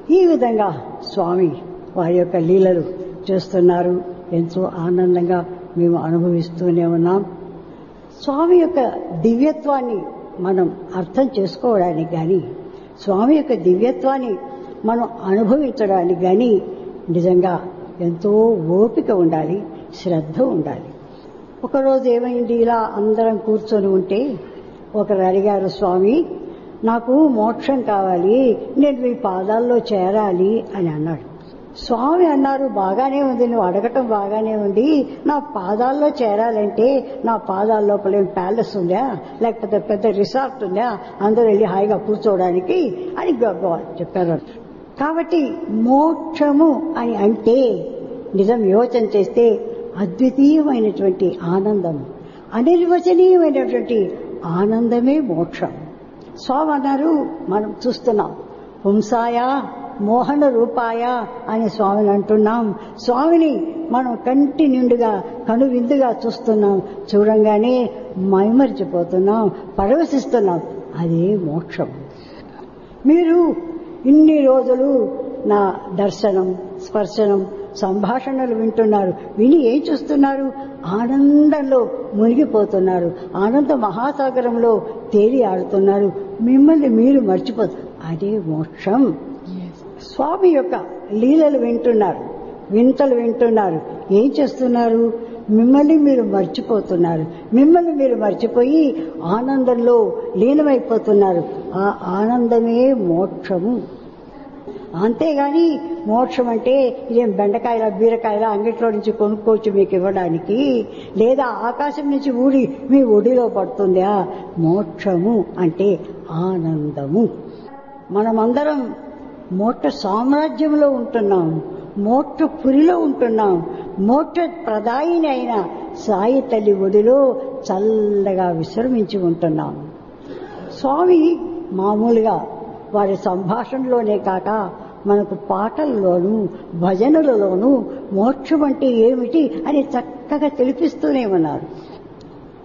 ఈ విధంగా స్వామి వారి యొక్క లీలలు చేస్తున్నారు ఎంతో ఆనందంగా మేము అనుభవిస్తూనే ఉన్నాం స్వామి యొక్క దివ్యత్వాన్ని మనం అర్థం చేసుకోవడానికి కానీ స్వామి యొక్క దివ్యత్వాన్ని మనం అనుభవించడానికి కానీ నిజంగా ఎంతో ఓపిక ఉండాలి శ్రద్ధ ఉండాలి ఒకరోజు ఏమైంది ఇలా అందరం కూర్చొని ఉంటే ఒకరు అడిగారు స్వామి నాకు మోక్షం కావాలి నేను మీ పాదాల్లో చేరాలి అని అన్నాడు స్వామి అన్నారు బాగానే ఉంది నువ్వు అడగటం బాగానే ఉంది నా పాదాల్లో చేరాలంటే నా పాదాల లోపల ఏం ప్యాలెస్ ఉందా లేకపోతే పెద్ద రిసార్ట్ ఉందా అందరూ వెళ్ళి హాయిగా కూర్చోవడానికి అని గొప్ప చెప్పారు కాబట్టి మోక్షము అని అంటే నిజం యోచన చేస్తే అద్వితీయమైనటువంటి ఆనందం అనిర్వచనీయమైనటువంటి ఆనందమే మోక్షం స్వామి అన్నారు మనం చూస్తున్నాం హుంసాయ మోహన రూపాయ అని స్వామిని అంటున్నాం స్వామిని మనం కంటి నిండుగా కనువిందుగా చూస్తున్నాం చూడంగానే మైమరిచిపోతున్నాం పరవశిస్తున్నాం అదే మోక్షం మీరు ఇన్ని రోజులు నా దర్శనం స్పర్శనం సంభాషణలు వింటున్నారు విని ఏం చూస్తున్నారు ఆనందంలో మునిగిపోతున్నారు ఆనంద మహాసాగరంలో తేలి ఆడుతున్నారు మిమ్మల్ని మీరు మర్చిపోతారు అదే మోక్షం స్వామి యొక్క లీలలు వింటున్నారు వింతలు వింటున్నారు ఏం చేస్తున్నారు మిమ్మల్ని మీరు మర్చిపోతున్నారు మిమ్మల్ని మీరు మర్చిపోయి ఆనందంలో లీనమైపోతున్నారు ఆ ఆనందమే మోక్షము అంతేగాని మోక్షం అంటే ఇదేం బెండకాయల బీరకాయల అంగిట్లో నుంచి కొనుక్కోవచ్చు మీకు ఇవ్వడానికి లేదా ఆకాశం నుంచి ఊడి మీ ఒడిలో పడుతుందా మోక్షము అంటే ఆనందము మనమందరం మోక్ష సామ్రాజ్యంలో ఉంటున్నాం మోక్ష పురిలో ఉంటున్నాం మోక్ష ప్రదాయిని అయిన సాయి తల్లి ఒడిలో చల్లగా విశ్రమించి ఉంటున్నాం స్వామి మామూలుగా వారి సంభాషణలోనే కాక మనకు పాటల్లోనూ భజనలలోనూ మోక్షం అంటే ఏమిటి అని చక్కగా తెలిపిస్తూనే ఉన్నారు